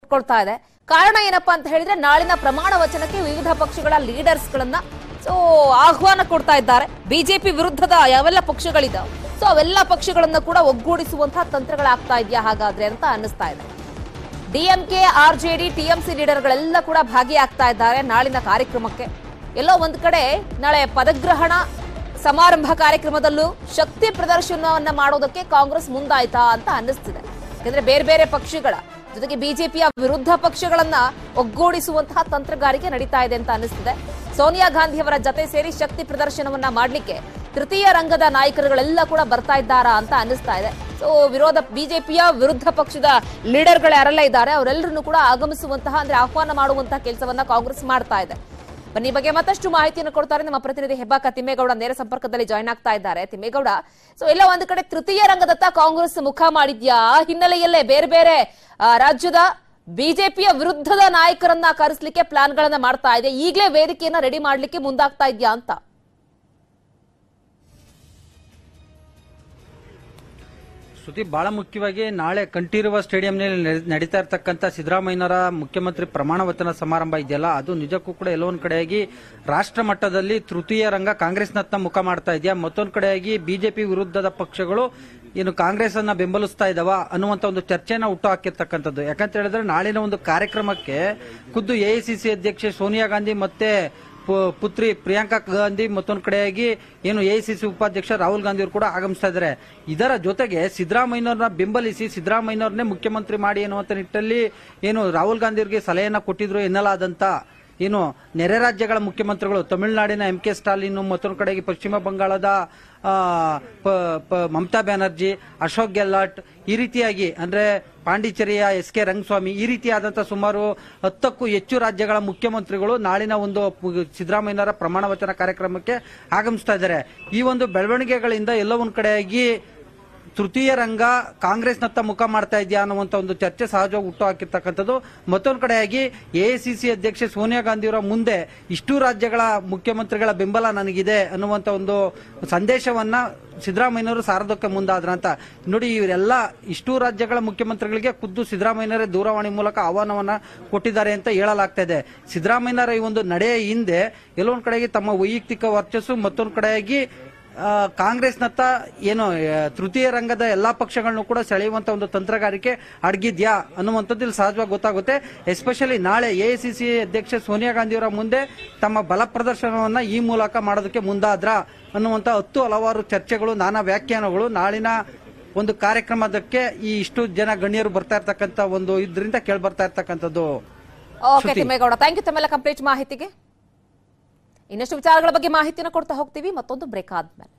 ಕೊಡ್ತಾ ಇದೆ ಕಾರಣ ಏನಪ್ಪಾ ಅಂತ ಹೇಳಿದ್ರೆ ನಾಳಿನ ಪ್ರಮಾಣ ವಚನಕ್ಕೆ ವಿವಿಧ ಪಕ್ಷಗಳ ಲೀಡರ್ಸ್ ಗಳನ್ನ ಸೊ ಆಹ್ವಾನ ಕೊಡ್ತಾ ಇದ್ದಾರೆ ಬಿಜೆಪಿ ವಿರುದ್ಧದ ಯಾವೆಲ್ಲ ಪಕ್ಷಗಳಿದಾವೆ ಸೊ ಅವೆಲ್ಲ ಪಕ್ಷಗಳನ್ನ ಕೂಡ ಒಗ್ಗೂಡಿಸುವಂತಹ ತಂತ್ರಗಳಾಗ್ತಾ ಇದೆಯಾ ಹಾಗಾದ್ರೆ ಅಂತ ಅನ್ನಿಸ್ತಾ ಇದೆ ಡಿಎಂಕೆ ಆರ್ಜೆಡಿ ಟಿಎಂಸಿ ಲೀಡರ್ಗಳೆಲ್ಲ ಕೂಡ ಭಾಗಿಯಾಗ್ತಾ ಇದ್ದಾರೆ ನಾಳಿನ ಕಾರ್ಯಕ್ರಮಕ್ಕೆ ಎಲ್ಲೋ ಒಂದ್ ಕಡೆ ನಾಳೆ ಪದಗ್ರಹಣ ಸಮಾರಂಭ ಕಾರ್ಯಕ್ರಮದಲ್ಲೂ ಶಕ್ತಿ ಪ್ರದರ್ಶನವನ್ನ ಮಾಡೋದಕ್ಕೆ ಕಾಂಗ್ರೆಸ್ ಮುಂದಾಯ್ತಾ ಅಂತ ಅನ್ನಿಸ್ತಿದೆ ಯಾಕಂದ್ರೆ ಬೇರೆ ಬೇರೆ ಪಕ್ಷಗಳ ಜೊತೆಗೆ ಬಿಜೆಪಿಯ ವಿರುದ್ಧ ಪಕ್ಷಗಳನ್ನ ಒಗ್ಗೂಡಿಸುವಂತಹ ತಂತ್ರಗಾರಿಕೆ ನಡೀತಾ ಇದೆ ಅಂತ ಅನ್ನಿಸ್ತಿದೆ ಸೋನಿಯಾ ಗಾಂಧಿ ಅವರ ಜತೆ ಸೇರಿ ಶಕ್ತಿ ಪ್ರದರ್ಶನವನ್ನ ಮಾಡ್ಲಿಕ್ಕೆ ತೃತೀಯ ರಂಗದ ನಾಯಕರುಗಳೆಲ್ಲ ಕೂಡ ಬರ್ತಾ ಇದ್ದಾರಾ ಅಂತ ಅನ್ನಿಸ್ತಾ ಇದೆ ಸೊ ವಿರೋಧ ಬಿಜೆಪಿಯ ವಿರುದ್ಧ ಪಕ್ಷದ ಲೀಡರ್ಗಳು ಯಾರೆಲ್ಲ ಇದ್ದಾರೆ ಅವರೆಲ್ಲರನ್ನು ಕೂಡ ಆಗಮಿಸುವಂತಹ ಅಂದ್ರೆ ಆಹ್ವಾನ ಮಾಡುವಂತಹ ಕೆಲಸವನ್ನ ಕಾಂಗ್ರೆಸ್ ಮಾಡ್ತಾ ಇದೆ ಬನ್ನಿ ಈ ಬಗ್ಗೆ ಮತ್ತಷ್ಟು ಮಾಹಿತಿಯನ್ನು ಕೊಡ್ತಾರೆ ನಮ್ಮ ಪ್ರತಿನಿಧಿ ಹೆಬ್ಬಾಕ ತಿಮ್ಮೇಗೌಡ ನೇರ ಸಂಪರ್ಕದಲ್ಲಿ ಜಾಯ್ನ್ ಆಗ್ತಾ ಇದ್ದಾರೆ ತಿಮ್ಮೇಗೌಡ ಸೊ ಎಲ್ಲ ಒಂದು ಕಡೆ ತೃತೀಯ ರಂಗದತ್ತ ಕಾಂಗ್ರೆಸ್ ಮುಖ ಮಾಡಿದ್ಯಾ ಆ ಹಿನ್ನೆಲೆಯಲ್ಲೇ ಬೇರೆ ಬೇರೆ ಆ, ರಾಜ್ಯದ ಬಿಜೆಪಿಯ ವಿರುದ್ಧದ ನಾಯಕರನ್ನ ಕರೆಸ್ಲಿಕ್ಕೆ ಪ್ಲಾನ್ ಗಳನ್ನ ಮಾಡ್ತಾ ಇದೆ ಈಗಲೇ ವೇದಿಕೆಯನ್ನ ರೆಡಿ ಮಾಡ್ಲಿಕ್ಕೆ ಮುಂದಾಗ್ತಾ ಇದ್ಯಾ ಅಂತ ಶ್ರುತಿ ಬಹಳ ಮುಖ್ಯವಾಗಿ ನಾಳೆ ಕಂಠೀರುವ ಸ್ಟೇಡಿಯಂನಲ್ಲಿ ನಡೆ- ನಡೀತಾ ಇರತಕ್ಕಂತ ಸಿದ್ದರಾಮಯ್ಯನವರ ಮುಖ್ಯಮಂತ್ರಿ ಪ್ರಮಾಣ ವಚನ ಸಮಾರಂಭ ಇದೆಯಲ್ಲ ಅದು ನಿಜಕ್ಕೂ ಕೂಡ ಎಲ್ಲೋ ಒಂದ್ ಕಡೆಯಾಗಿ ರಾಷ್ಟ್ರ ಮಟ್ಟದಲ್ಲಿ ತೃತೀಯ ರಂಗ ಕಾಂಗ್ರೆಸ್ನತ್ತ ಮುಖ ಮಾಡ್ತಾ ಇದೆಯಾ ಮತ್ತೊಂದ್ ಕಡೆಯಾಗಿ ಬಿಜೆಪಿ ವಿರುದ್ಧದ ಪಕ್ಷಗಳು ಏನು ಕಾಂಗ್ರೆಸ್ ಅನ್ನ ಬೆಂಬಲಿಸ್ತಾ ಇದಾವ ಅನ್ನುವಂತ ಒಂದು ಚರ್ಚೆನ ಹುಟ್ಟು ಹಾಕಿರ್ತಕ್ಕಂಥದ್ದು ಯಾಕಂತ ಹೇಳಿದ್ರೆ ನಾಳಿನ ಒಂದು ಕಾರ್ಯಕ್ರಮಕ್ಕೆ ಖುದ್ದು ಎಐಸಿಸಿ ಅಧ್ಯಕ್ಷೆ ಸೋನಿಯಾ ಗಾಂಧಿ ಮತ್ತೆ ಪು- ಪುತ್ರಿ ಪ್ರಿಯಾಂಕಾ ಗಾಂಧಿ ಮತ್ತೊಂದು ಕಡೆಯಾಗಿ ಏನು ಎಐಸಿಸಿ ಉಪಾಧ್ಯಕ್ಷ ರಾಹುಲ್ ಗಾಂಧಿ ಅವರು ಕೂಡ ಆಗಮಿಸ್ತಾ ಇದ್ದಾರೆ ಇದರ ಜೊತೆಗೆ ಸಿದ್ದರಾಮಯ್ಯನವ್ರನ್ನ ಬೆಂಬಲಿಸಿ ಸಿದ್ದರಾಮಯ್ಯನವ್ರನ್ನೇ ಮುಖ್ಯಮಂತ್ರಿ ಮಾಡಿ ಅನ್ನುವಂತ ನಿಟ್ಟಲ್ಲಿ ಏನು ರಾಹುಲ್ ಗಾಂಧಿ ಅವರಿಗೆ ಸಲಹೆಯನ್ನ ಕೊಟ್ಟಿದ್ರು ಎನ್ನಲಾದಂತ ಏನು ನೆರೆ ರಾಜ್ಯಗಳ ಮುಖ್ಯಮಂತ್ರಿಗಳು ತಮಿಳುನಾಡಿನ ಎಂ ಕೆ ಸ್ಟಾಲಿನ್ ಮತ್ತೊಂದು ಕಡೆಗೆ ಪಶ್ಚಿಮ ಬಂಗಾಳದ ಆ, ಪ- ಪ- ಮಮತಾ ಬ್ಯಾನರ್ಜಿ ಅಶೋಕ್ ಗೆಹ್ಲಾಟ್ ಈ ರೀತಿಯಾಗಿ ಅಂದ್ರೆ ಪಾಂಡಿಚೇರಿಯ ಎಸ್ ಕೆ ರಂಗಸ್ವಾಮಿ ಈ ರೀತಿಯಾದಂತಹ ಸುಮಾರು ಹತ್ತಕ್ಕೂ ಹೆಚ್ಚು ರಾಜ್ಯಗಳ ಮುಖ್ಯಮಂತ್ರಿಗಳು ನಾಳಿನ ಒಂದು ಪು- ಸಿದ್ದರಾಮಯ್ಯನವರ ಪ್ರಮಾಣ ವಚನ ಕಾರ್ಯಕ್ರಮಕ್ಕೆ ಆಗಮಿಸ್ತಾ ಇದ್ದಾರೆ ಈ ಒಂದು ಬೆಳವಣಿಗೆಗಳಿಂದ ಎಲ್ಲೋ ಒಂದ್ ಕಡೆಯಾಗಿ ತೃತೀಯ ರಂಗ ಕಾಂಗ್ರೆಸ್ನತ್ತ ಮುಖ ಮಾಡ್ತಾ ಇದೆಯಾ ಅನ್ನುವಂತ ಒಂದು ಚರ್ಚೆ ಸಹಜವಾಗಿ ಹುಟ್ಟು ಹಾಕಿರ್ತಕ್ಕಂಥದ್ದು ಮತ್ತೊಂದು ಕಡೆಯಾಗಿ ಎಐಸಿಸಿ ಅಧ್ಯಕ್ಷೆ ಸೋನಿಯಾ ಗಾಂಧಿಯವರ ಮುಂದೆ ಇಷ್ಟು ರಾಜ್ಯಗಳ ಮುಖ್ಯಮಂತ್ರಿಗಳ ಬೆಂಬಲ ನನಗಿದೆ ಅನ್ನುವಂತ ಒಂದು ಸಂದೇಶವನ್ನ ಸಿದ್ದರಾಮಯ್ಯನವರು ಸಾರದಕ್ಕೆ ಮುಂದಾದ್ರ ಅಂತ ನೋಡಿ ಇವರೆಲ್ಲ ಇಷ್ಟು ರಾಜ್ಯಗಳ ಮುಖ್ಯಮಂತ್ರಿಗಳಿಗೆ ಖುದ್ದು ಸಿದ್ದರಾಮಯ್ಯನವರೇ ದೂರವಾಣಿ ಮೂಲಕ ಆಹ್ವಾನವನ್ನ ಕೊಟ್ಟಿದ್ದಾರೆ ಅಂತ ಹೇಳಲಾಗ್ತಾ ಇದೆ ಸಿದ್ದರಾಮಯ್ಯನವರ ಈ ಒಂದು ನಡೆಯ ಹಿಂದೆ ಎಲ್ಲೊಂದ್ ಕಡೆಗೆ ತಮ್ಮ ವೈಯಕ್ತಿಕ ವರ್ಚಸ್ಸು ಮತ್ತೊಂದು ಕಡೆಯಾಗಿ ಆ, ಕಾಂಗ್ರೆಸ್ನತ್ತ ಏನು ಆ, ತೃತೀಯ ರಂಗದ ಎಲ್ಲಾ ಪಕ್ಷಗಳನ್ನು ಕೂಡ ಸೆಳೆಯುವಂತ ಒಂದು ತಂತ್ರಗಾರಿಕೆ ಅಡಗಿದ್ಯಾ ಅನ್ನುವಂಥದ್ದು ಇಲ್ಲಿ ಸಹಜವಾಗಿ ಗೊತ್ತಾಗುತ್ತೆ ಎಸ್ಪೆಷಲಿ ನಾಳೆ ಎಐಸಿಸಿ ಅಧ್ಯಕ್ಷೆ ಸೋನಿಯಾ ಗಾಂಧಿಯವರ ಮುಂದೆ ತಮ್ಮ ಬಲ ಪ್ರದರ್ಶನವನ್ನ ಈ ಮೂಲಕ ಮಾಡೋದಕ್ಕೆ ಮುಂದಾದ್ರ ಅನ್ನುವಂತ ಹತ್ತು ಹಲವಾರು ಚರ್ಚೆಗಳು ನಾನಾ ವ್ಯಾಖ್ಯಾನಗಳು ನಾಳಿನ ಒಂದು ಕಾರ್ಯಕ್ರಮದಕ್ಕೆ ಈ ಇಷ್ಟು ಜನ ಗಣ್ಯರು ಬರ್ತಾ ಇರ್ತಕ್ಕಂಥ ಒಂದು ಇದರಿಂದ ಕೇಳಿ ಬರ್ತಾ ಇರ್ತಕ್ಕಂಥದ್ದು okay Shruti. Thimmegowda thank you ತಮ್ಮೆಲ್ಲ ಕಂಪ್ಲೀಟ್ ಮಾಹಿತಿಗೆ ಇನ್ನಷ್ಟು ವಿಚಾರಗಳ ಬಗ್ಗೆ ಮಾಹಿತಿಯನ್ನು ಕೊಡ್ತಾ ಹೋಗ್ತೀವಿ ಮತ್ತೊಂದು ಬ್ರೇಕ್ ಆದ್ಮೇಲೆ